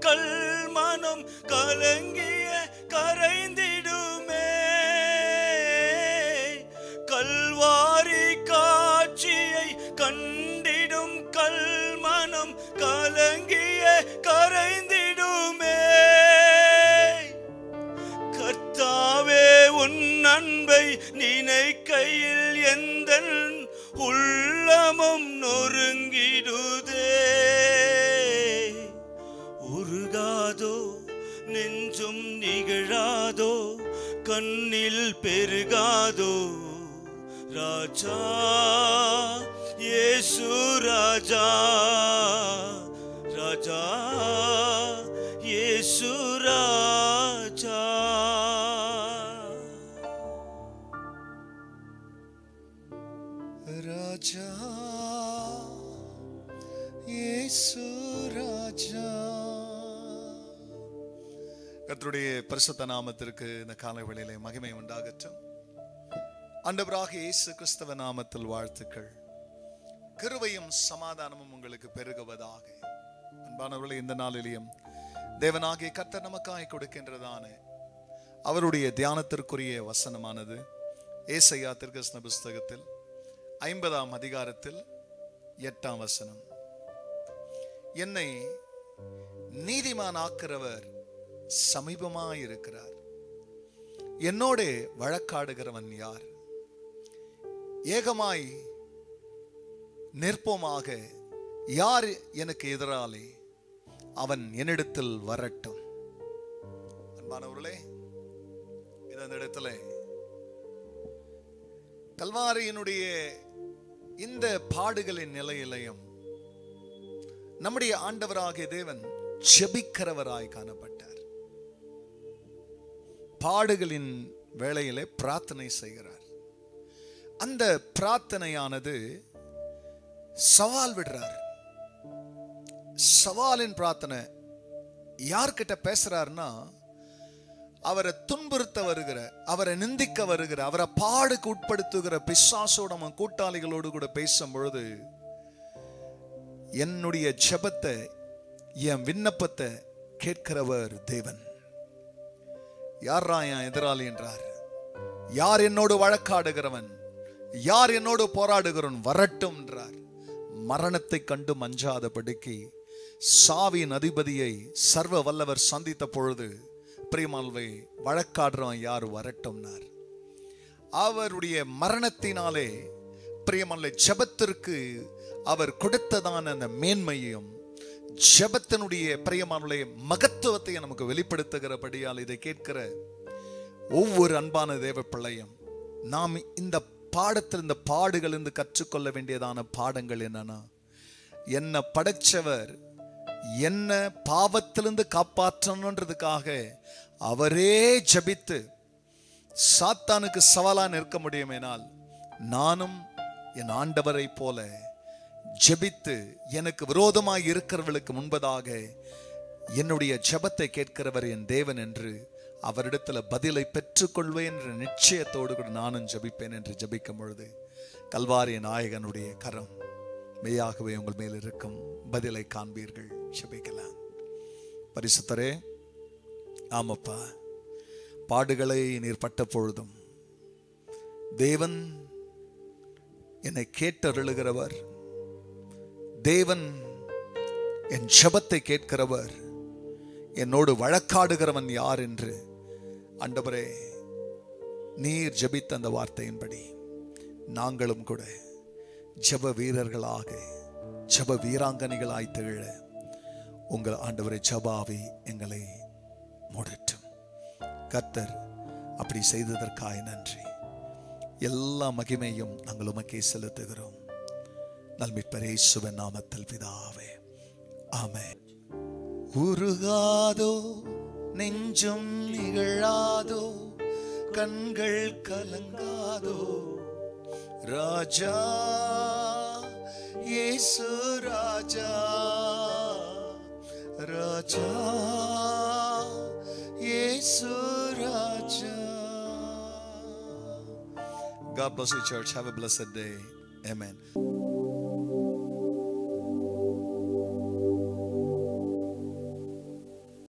கல்மனம் கலங்கிய கரைந்திடுமே கல்வாரி காட்சியை கண்டிடும் கல்மனம் கலங்கிய கரைந்திடுமே கர்த்தாவே உன் அன்பை நினைக்கையில் எந்த உள்ளமும் நொறுங்கிடுதே உருகாதோ நெஞ்சும் நிகழாதோ கண்ணில் பெருகாதோ ராஜா இயேசு ராஜா ராஜா இயேசு ராஜா ராஜா இயேசு ராஜா கர்த்தருடைய பரிசுத்த நாமத்திற்கு இந்த காலை வேளையிலே மகிமை உண்டாகட்டும் ஆண்டவராக இயேசு கிறிஸ்தவ நாமத்தில் வாழ்த்துக்கள் கிருபையும் சமாதானமும் உங்களுக்கு பெருகுவதாக அன்பானவர்களே இந்த நாளிலேயும் தேவனாகிய கர்த்தர் நமக்காய் கொடுக்கின்றதான அவருடைய தியானத்திற்குரிய வசனமானது ஏசையா திருக்கஸ்ன புஸ்தகத்தில் ஐம்பதாம் அதிகாரத்தில் எட்டாம் வசனம் என்னை நீதிமானாக்கிறவர் சமீபமாயிருக்கிறார் என்னோட வழக்காடுகிறவன் யார் ஏகமாய் நிற்போமாக யார் எனக்கு எதிராலே அவன் என்னிடத்தில் வரட்டும் அன்பானவர்களே இந்த இடத்துல கல்வாரியினுடைய இந்த பாடுகளின் நிலையிலையும் நம்முடைய ஆண்டவராகிய தேவன் ஜெபிக்கிறவராய் காணப்பட்டார் பாடுகளின் வேளையிலே பிரார்த்தனை செய்கிறார் அந்த பிரார்த்தனையானது சவால் விடுறார் சவாலின் பிரார்த்தனை யார்கிட்ட பேசுறாருன்னா அவரை துன்புறுத்த வருகிற அவரை நிந்திக்க வருகிற அவரை பாடுக்கு உட்படுத்துகிற பிசாசோட அவன் கூட்டாளிகளோடு கூட பேசும் பொழுது என்னுடைய ஜெபத்தை என் விண்ணப்பத்தை கேட்கிறவர் தேவன் யாரா என் எதிராளி என்றார் யார் என்னோடு வழக்காடுகிறவன் யார் என்னோடு போராடுகிறவன் வரட்டும் என்றார் மரணத்தை கண்டு மஞ்சாதபடிக்கு சாவியின் அதிபதியை சர்வ வல்லவர் சந்தித்த பொழுது பிரியமால்வை வழக்காடுறவன் யார் வரட்டும்னார் அவருடைய மரணத்தினாலே பிரியமல்ல ஜெபத்திற்கு அவர் கொடுத்ததான அந்த மேன்மையும் ஜெபத்தினுடைய பிரியமானுடைய மகத்துவத்தை நமக்கு வெளிப்படுத்துகிறபடியால் இதை கேட்கிற ஒவ்வொரு அன்பான தேவ பிள்ளையும் நாம் இந்த பாடத்தில் இந்த பாடுகளிலிருந்து கற்றுக்கொள்ள வேண்டியதான பாடங்கள் என்னன்னா என்ன படைச்சவர் என்ன பாவத்திலிருந்து காப்பாற்றணுன்றதுக்காக அவரே ஜபித்து சாத்தானுக்கு சவாலா நிற்க முடியுமேனால் நானும் என் ஆண்டவரை போல ஜெபித்து எனக்கு விரோதமாய் இருக்கிறவர்களுக்கு முன்பதாக என்னுடைய ஜெபத்தை கேட்கிறவர் என் தேவன் என்று அவரிடத்துல பதிலை பெற்றுக்கொள்வேன் என்ற நிச்சயத்தோடு கூட நானும் ஜெபிப்பேன் என்று ஜெபிக்கும் பொழுது கல்வாரிய நாயகனுடைய கரம் மெய்யாகவே உங்கள் மேல் இருக்கும் பதிலை காண்பீர்கள் ஜெபிக்கலாம் பரிசுத்தரே ஆமப்பா பாடுகளை நீர் பட்ட பொழுதும் தேவன் என்னை கேட்டருளுகிறவர் தேவன் என் ஜெபத்தை கேட்கிறவர் என்னோடு வழக்காடுகிறவன் யார் என்று ஆண்டவரே நீர் ஜெபித்த அந்த வார்த்தையின்படி நாங்களும் கூட ஜெப வீரர்களாக ஜெப வீராங்கனைகளாய் திகழ உங்கள் ஆண்டவரை ஜபாவி எங்களை மூடட்டும் கர்த்தர் அப்படி செய்ததற்காய் நன்றி எல்லா மகிமையும் நாங்கள் உமக்கே செலுத்துகிறோம் நல்மிப்பரே சுவ நாமத்தில் பிதாவே ஆமென் உருகாதோ நெஞ்சும் நிகழாதோ கண்கள் கலங்காதோ ராஜா இயேசு ராஜா ராஜா இயேசு ராஜா God bless you, church. Have a blessed day. Amen.